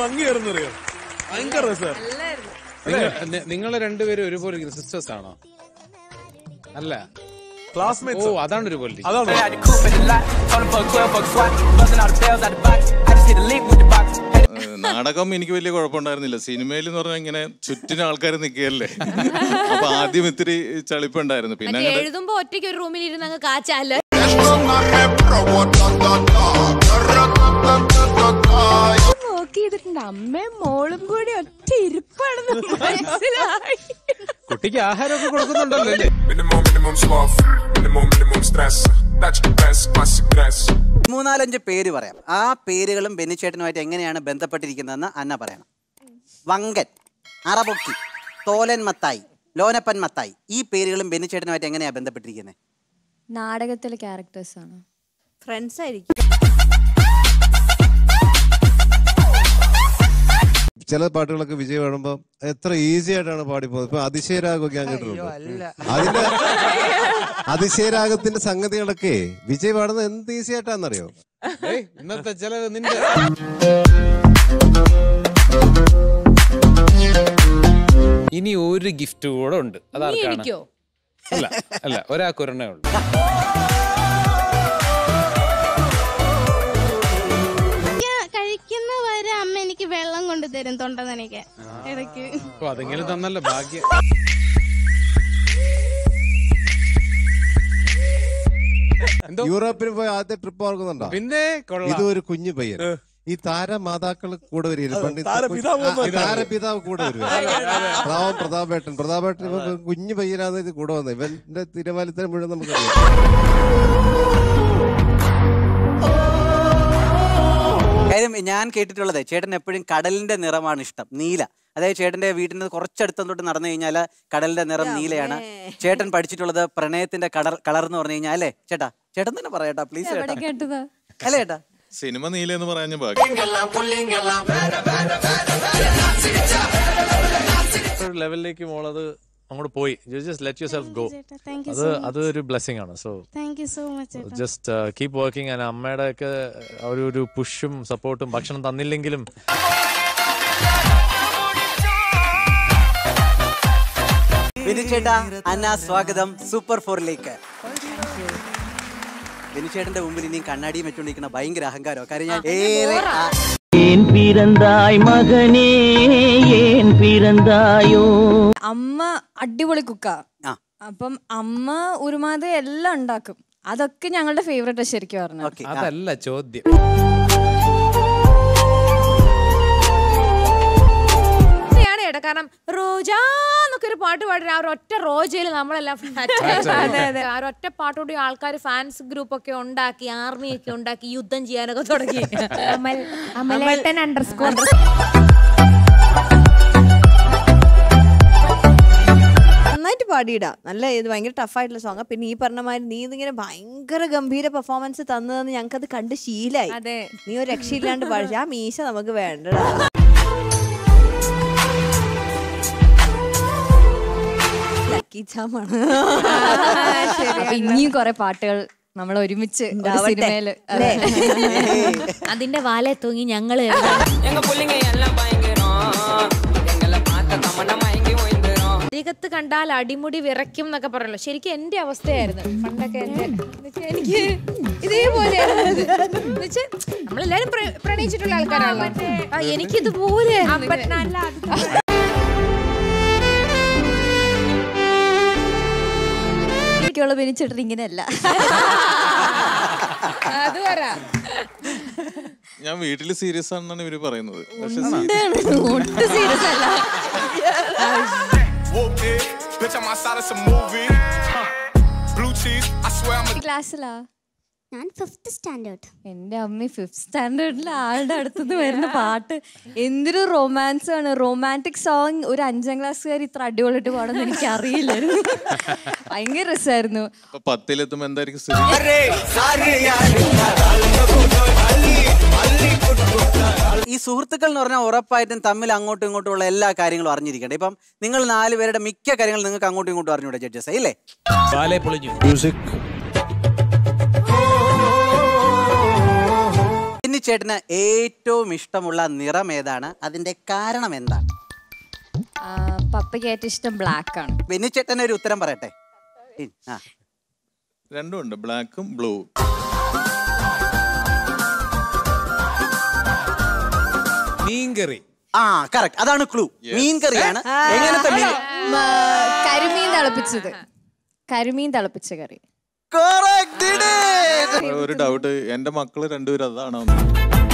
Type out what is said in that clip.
ഭംഗിയായിരുന്നറിയോ ഭയങ്കര രസം നിങ്ങൾ നിങ്ങൾ രണ്ടുപേരും ഒരുപോലെ സിസ്റ്റേഴ്സ് ആണോ അല്ല ഓ ക്ലാസ്മേറ്റ്സ് അതാണ് ഒരു പൊല്ലി അതാണ് Out the coupe in the lot, told him for a 12 buck swat, busting all the bells out the box. I just hit a lick with the box. ഏഹ് നാടകം എനിക്ക് വലിയ കുഴപ്പമുണ്ടായിരുന്നില്ല സിനിമയിൽ എന്ന് പറഞ്ഞാൽ ഇങ്ങനെ ചുറ്റിനും ആൾക്കാർ നിൽക്കുകയല്ലേ അപ്പൊ ആദ്യം ഇത്തിരി ചളിപ്പുണ്ടായിരുന്നു പിന്നെ മറ്റേ അങ്ങോട്ട് എഴുതുമ്പോ ഒറ്റയ്ക്ക് ഒരു റൂമിൽ ഇരുന്ന് അങ്ങ് കാച്ചാല് നോക്കി ചെയ്തിട്ടുണ്ട് അമ്മയും മോളും കൂടി ഒറ്റ ഇരിപ്പാണെന്ന് മനസ്സിലായി കുട്ടിക്ക് ആഹാരമൊക്കെ കൊടുക്കുന്നുണ്ടല്ലോ അല്ലേ Minimum, minimum sloth, minimum, minimum stress. That's the best, classic dress. മൂന്നാലഞ്ച് പേര് പറയാം ആ പേരുകളും ബെന്നിച്ചേട്ടനുമായിട്ട് എങ്ങനെയാണ് ബന്ധപ്പെട്ടിരിക്കുന്നതെന്ന് അന്ന പറയണം വങ്കൻ അറബൊക്കി തോലൻ മത്തായി ലോനപ്പൻ മത്തായി ഈ പേരുകളും ബെന്നിച്ചേട്ടനുമായിട്ട് എങ്ങനെയാണ് ബന്ധപ്പെട്ടിരിക്കുന്നത് നാടകത്തിലെ ക്യാരക്ടേഴ്സ് ആണ് ഫ്രണ്ട്സ് ആയിരിക്കും ചില പാട്ടുകളൊക്കെ വിജയ് പാടുമ്പോ എത്ര ഈസി ആയിട്ടാണ് പാടിപ്പോകുന്നത് ഇപ്പൊ അതിശയരാഗമൊക്കെ ഞാൻ കേട്ടിട്ടുണ്ട് അതിന്റെ അതിശയരാഗത്തിന്റെ സംഗതികളൊക്കെ വിജയ് പാടുന്നത് എന്ത് ഈസി ആയിട്ടാന്നറിയോ ഏയ്, ഇന്നത്തെ ചിലവ് നിന്റെ ഇനി ഒരു ഗിഫ്റ്റ് കൂടെ ഉണ്ട് നീ അതാർക്കാണ് എനിക്കോ അല്ല അല്ല ഒരാൾക്ക് ഒരെണ്ണേ ഉള്ളൂ കഴിക്കുന്ന വരെ അമ്മ എനിക്ക് വെള്ളം കൊണ്ട് തരും തൊണ്ട നനയ്ക്കാൻ ഇടയ്ക്ക് അപ്പൊ അതെങ്കിലും തന്നല്ലോ ഭാഗ്യം എന്തോ യൂറോപ്പിൽ പോയ ആദ്യത്തെ ട്രിപ്പ് ഓർക്കുന്നുണ്ടോ പിന്നെ കൊള്ളാം ഇത് ഒരു കുഞ്ഞു പയ്യൻ ഈ താരമാതാക്കൾ കൂടെ വരികയില്ല പണ്ട് ഈ താരപിതാവ് ആ, വന്നത്. താരപിതാവ് കൂടെ വരും പ്രതാപം പ്രതാപേട്ടൻ പ്രതാപേട്ടൻ ഇവൻ കുഞ്ഞു പയ്യനാണ് ഇത് കൂടെ വന്നത് ഇവന്റെ തിരുവാലിത്തരം മുഴുവൻ നമുക്കറിയാം കാര്യം ഞാൻ കേട്ടിട്ടുള്ളത് ചേട്ടൻ എപ്പോഴും കടലിന്റെ നിറമാണ് ഇഷ്ടം നീല അതായത് ചേട്ടന്റെ വീട്ടിൽ നിന്ന് കുറച്ചടുത്തം തൊട്ട് നടന്നു കഴിഞ്ഞാൽ കടലിന്റെ നിറം നീലയാണ് ചേട്ടൻ പഠിച്ചിട്ടുള്ളത് പ്രണയത്തിന്റെ കളർ കളർ എന്ന് പറഞ്ഞു കഴിഞ്ഞാൽ അല്ലേ ചേട്ടാ ചേട്ടൻ തന്നെ പറയട്ടാ പ്ലീസ് ചേട്ടാ കേട്ടതാ അല്ലേ ചേട്ടാ സിനിമ നീലെന്ന് പറയാൻ ഭാഗ്യം ഒരു ലെവലിലേക്ക് മോളത് അങ്ങോട്ട് പോയി just let yourself go thank you അത് അത് ഒരു ബ്ലെസ്സിങ് ആണ് so thank you so much just keep working and അമ്മയുടെ ഒക്കെ ഒരു ഒരു പുഷും സപ്പോർട്ടും ഭക്ഷണം തന്നില്ലെങ്കിലും ബിനിച്ചേട്ടാ അന്ന സ്വാഗതം സൂപ്പർ ഫോറിലേക്ക് ബിനിച്ചേട്ടന്റെ മുമ്പിൽ ഇനിയും കണ്ണാടിയും വെച്ചോണ്ടിരിക്കുന്ന ഭയങ്കര അഹങ്കാരം കാര്യം ഞാൻ ഏറെ ആ- ஏன் பிறந்தாய் மகனே ஏன் பிறந்தாயோ അമ്മ അടിപൊളി കുക്കാ ആ. അപ്പം അമ്മ ഒരുമാതിരി എല്ലാം ഉണ്ടാക്കും അതൊക്കെ ഞങ്ങളുടെ ഫേവറേറ്റ് ശരിക്കും പറഞ്ഞു ഓക്കെ അതല്ല ചോദ്യം അങ്ങനെയാണ് ചേട്ടാ കാരണം റോജാ എന്നൊക്കെ ഒരു പാട്ട് പാടി ആ ഒരൊറ്റ റോജയിൽ നമ്മളെല്ലാം അതെ അതെ ആ ഒരൊറ്റ പാട്ടോടെ ആൾക്കാർ ഫാൻസ് ഗ്രൂപ്പ് ഒക്കെ ഉണ്ടാക്കി ആർമി ഒക്കെ ഉണ്ടാക്കി യുദ്ധം ചെയ്യാനൊക്കെ തുടങ്ങി അമലേട്ടൻ അണ്ടർസ്കോർ നന്നായിട്ട് പാടിയിടാ നല്ല ഇത് ഭയങ്കര ടഫായിട്ടുള്ള സോങ് പിന്നെ ഈ പറഞ്ഞ മാതിരി നീ ഇതിങ്ങനെ ഭയങ്കര ഗംഭീര പെർഫോമൻസ് തന്നതെന്ന് ഞങ്ങൾക്ക് അത് കണ്ട് ശീലായി അതെ നീ ഒരു രക്ഷയില്ലാണ്ട് പാടിച്ചു ആ മീശ നമുക്ക് വേണ്ടടാ ലക്കി ചാമാണ് അപ്പൊ ഇനിയും കുറെ പാട്ടുകൾ നമ്മൾ ഒരുമിച്ച് ഒരു ഉണ്ടാവട്ടെ. സിനിമയില് അല്ലേ? അതിന്റെ വാലെ തൂങ്ങി ഞങ്ങള് எங்க புள்ளைங்க எல்லாம் பயங்கரம் எங்களை பார்த்த தமண்ட மயங்கி ஓய்ந்துரும் അരികത്ത് കണ്ടാൽ അടിമുടി വിറയ്ക്കും എന്നൊക്കെ പറയല്ലോ ശരിക്കും എന്റെ അവസ്ഥയായിരുന്നു പണ്ടൊക്കെ എന്റെ എന്നുവെച്ചാ എനിക്ക് ഇതേപോലെ നമ്മളെല്ലാരും പ്ര- പ്രണയിച്ചിട്ടുള്ള ആൾക്കാരാണല്ലോ ആ, എനിക്കിതുപോലെ എനിക്കുള്ള ബെനിച്ചിട്ട് ഇങ്ങനെയല്ല അത് പറ ഞാൻ വീട്ടിൽ സീരിയസ് ആണെന്നാണ് ഇവര് പറയുന്നത് പക്ഷെ ഒട്ടും സീരിയസ് അല്ല Whoop it, bitch, I'm outside of some movie. Huh. Blue cheese, I swear I'm a ക്ലാസ്സിലാ ഞാൻ ഫിഫ്ത്ത് സ്റ്റാൻഡേർഡ് എന്റെ അമ്മ ഫിഫ്ത് സ്റ്റാൻഡേർഡിലെ ആളുടെ അടുത്തുനിന്ന് വരുന്ന പാട്ട് എന്തൊരു റൊമാൻസ് ആണ് റൊമാൻറ്റിക് സോങ് ഒരു അഞ്ചാം ക്ലാസ്സുകാർ ഇത്ര അടിപൊളിയിട്ട് പാടുന്ന എനിക്ക് അറിയില്ലായിരുന്നു ഭയങ്കര രസമായിരുന്നു ഇപ്പൊ പത്തിലെത്തുമ്പോ എന്തായിരിക്കും സ്ഥിതി ഈ സുഹൃത്തുക്കൾ എന്ന് പറഞ്ഞാൽ ഉറപ്പായിട്ടും തമ്മിൽ അങ്ങോട്ടും ഇങ്ങോട്ടും ഉള്ള എല്ലാ കാര്യങ്ങളും അറിഞ്ഞിരിക്കണ്ടേ ഇപ്പം നിങ്ങൾ നാല് പേരുടെ മിക്ക കാര്യങ്ങളും നിങ്ങൾക്ക് അങ്ങോട്ടും ഇങ്ങോട്ടും അറിഞ്ഞൂടെ ജഡ്ജസ് ഇല്ലേ ബാലെ പൊളിഞ്ഞു മ്യൂസിക് ഇനി ബെന്നിച്ചേട്ടന് ഏറ്റവും ഇഷ്ടമുള്ള നിറം ഏതാണ് അതിന്റെ കാരണം എന്താണ് ആ, പപ്പയ്ക്ക് ഏറ്റവും ഇഷ്ടം ബ്ലാക്ക് ആണ് ബെന്നിച്ചേട്ടൻ ഒരു ഉത്തരം പറയട്ടെ ഇൻ, ആ. രണ്ടും ഉണ്ട് ബ്ലാക്കും ബ്ലൂ മീൻകറി ആ കറക്റ്റ് അതാണ് ക്ലൂ മീൻ കറിയാണ് എങ്ങനത്തെ മീൻ മ, കരിമീൻ തിളപ്പിച്ചത് കരിമീൻ തിളപ്പിച്ച കറി Correct, did it. ഒരു ഡൗട്ട് എന്റെ മക്കള് രണ്ടുപേരും അതാണോ